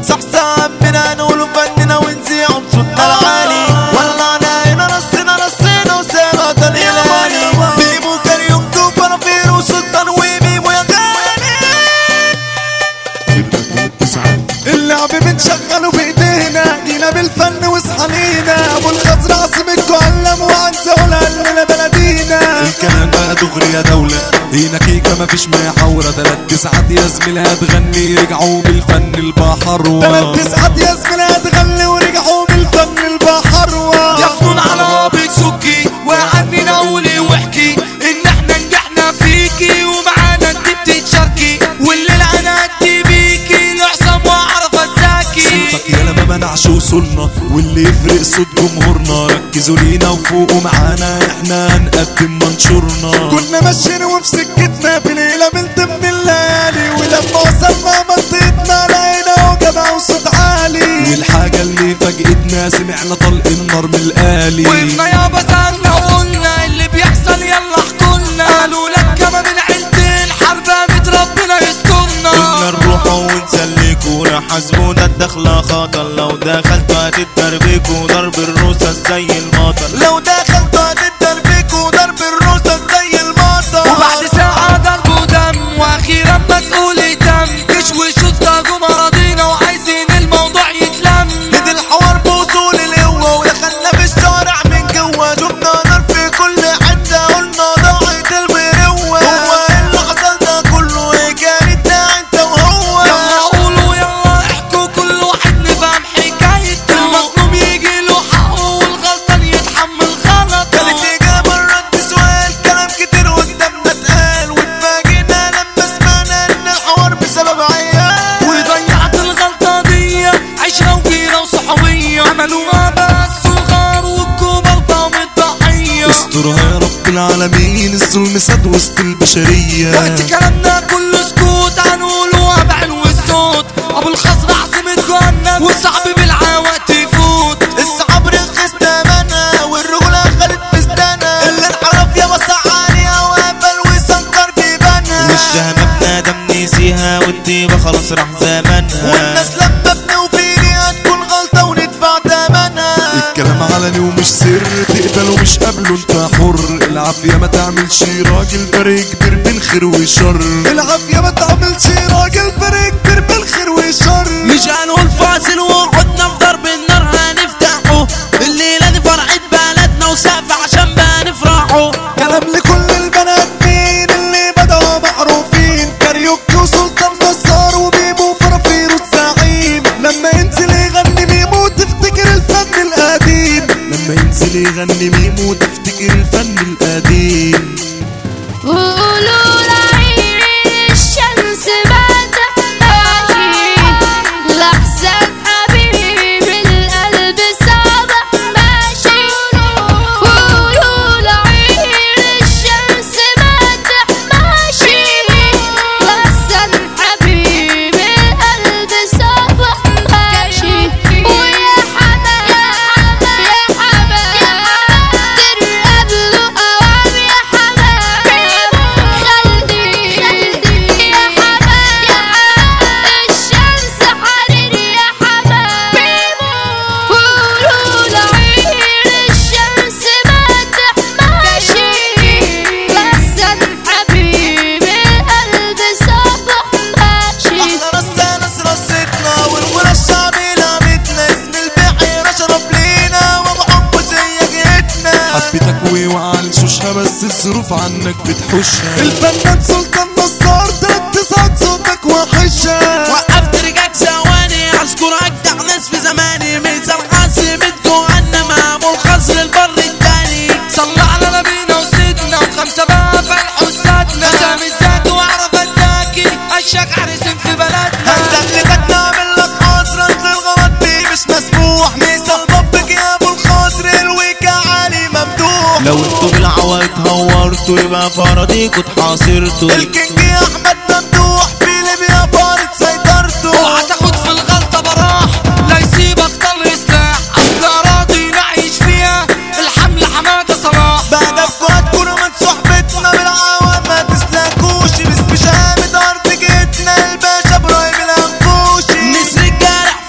صح بنا نقول فننا ونذيع بصوتنا العالي والله ناينا رصينا رصينا وسامع كان يلالي بيبو كاريوكي وفرافير وسلطان وبيبو يا غالي اللعب بنشغله بايدينا جينا بالفن وصحانينا ابو الخزر عاصمتكو علم وعنزة لنا بلدينا الكلام بقى دغري يا دولة هنا كيكة مفيش محاورة تلات تسعات يا زميلها تغني رجعوا بالفن البحر تلات تسعات يا زميلها تغني ورجعوا بالفن البحر يا فنون على بتسكي وعننا قولي واحكي ان احنا نجحنا فيكي ومعانا انت بتتشاركي والليل انا ادي بيكي لحسام واعرف ازاكي صوتك يالا ما منعش وصولنا واللي يفرق صوت جمهورنا ركزوا لينا وفوقوا معانا احنا هنقدم منشورنا كنا ماشيين وفي سكتنا في ليلة بنت من الليالي ولما وصلنا منطقتنا لقينا وجبة وصوت عالي والحاجة اللي فاجئتنا سمعنا طلق النار من الآلي وقفنا يا بسالنا وقلنا اللي بيحصل يلا احكولنا قالوا لك كما من عيلة الحرب قامت ربنا يسترنا قلنا نروح ونسلكوا نحاسبونا الدخلة خطر لو دخلت هتتدربكوا ضرب الرصاص زي المطر لو دخلت هتتدربكوا ضرب الرصاص زي المطر وبعد ساعة ضرب ودم واخيرا مسؤول تم تشوي شطة جم اراضينا وعايزين الموضوع يتلم هد الحوار بوصول القوة ودخلنا في الشارع من جوا شفنا نار في كل حتة قلنا ضاعت المروة هو إيه اللي حصل ده كله ايه كانت ده انت وهو يلا قولوا يلا احكوا كل واحد نفهم حكايته المظلوم يجي له حقه والغلطان يتحمل غلطه كانت إجابة الرد سؤال كلام كتير قدامنا اتقال واتفاجئنا لما سمعنا إن الحوار بسبب عيال وضيعت الغلطة دي عشرة وجيرة وصحوية عملوها بس صغار والكبار طعم الضحية استرها يا رب العالمين الظلم ساد وسط البشرية وقت كلامنا كله سكوت هنقولوها بعلو الصوت ابو الخضر عاصمة جهنم وصعب بالعوات يفوت الصعب رخص تمنها والرجولة خدت فستانها اللي انحرف يا بص عليها وقفل وسنكر في بنها والشهامة بنادم نسيها والطيبة خلاص راح زمنها والناس لما بنوفيني هتكون غلطة وندفع تمنها الكلام علني ومش سر تقبل ومش قبله انت حر العافية ما تعملش راجل فرق كبير بين خير وشر العافية ما تعملش راجل فرق كبير بالخير والشر مش هنقول فاصل وقعدنا في ضرب النار هنفتحه الليلة دي فرحة بلدنا وسقف عشان بقى نفرحه كلام لكل البنات مين اللي بدأوا معروفين كاريوكي وسلطان نصار وبيبو فرافير والزعيم لما ينزل يغني ميمو تفتكر الفن القديم لما ينزل يغني ميمو تفتكر الفن القديم قولوا لعين الشمس ما تحتاجي لحسن حبيبي القلب صابح ماشي قولوا لعين الشمس ما تحماشي لحسن حبيبي القلب صابح ماشي ويا حمام يا حمام يا حمام ترقب له قوام يا حمام خلي خلي يا حمام يا حمام الشمس حرير يا حمام قولوا لعين الشمس ما تحماشي لحسن حبيبي القلب صبح ماشي احنا رصة ناس رصتنا والغنى الشعبي لعبتنا اسم البحيرة شرف لينا وابو حب زي جيتنا حبيتك ووقع الشوشها بس الظروف عنك بتحوشها الفنان سلطان نصار تلات تسعات صوتك وحشة وقفت رجعت ثواني اذكر اجدع ناس في زماني مثال عاصمة جهنم ابو الخصر البر التاني صلى على نبينا وسيدنا وخمسة بقى فرح وسادنا سامي الذات واعرف ازاكي عشاق عريسين في بلدنا هنزلتك نعمل لك حصر اصل الغلط دي مش مسموح مثال بابك يا ابو الخصر الويكا علي ممدوح لو انتوا بالعوا اتهورتوا يبقى فرضيكوا اتحاصرتوا الكينج احمد ممدوح في ليبيا فارض سيطرته اوعى تاخد في الغلطة براح لا يسيبك طل سلاح اصل اراضي نعيش فيها الحمل حمادة صلاح بعد افكار كونوا من صحبتنا بالعوام ما تسلكوش باسم شهامة ارض جيتنا الباشا ابراهيم الانفوشي نسر الجارح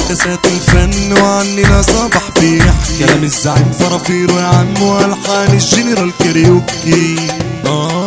مقدسات الفن وعننا صباح بيحكي كلام الزعيم فرافيرو يا عم والحان الجنرال كاريوكي اه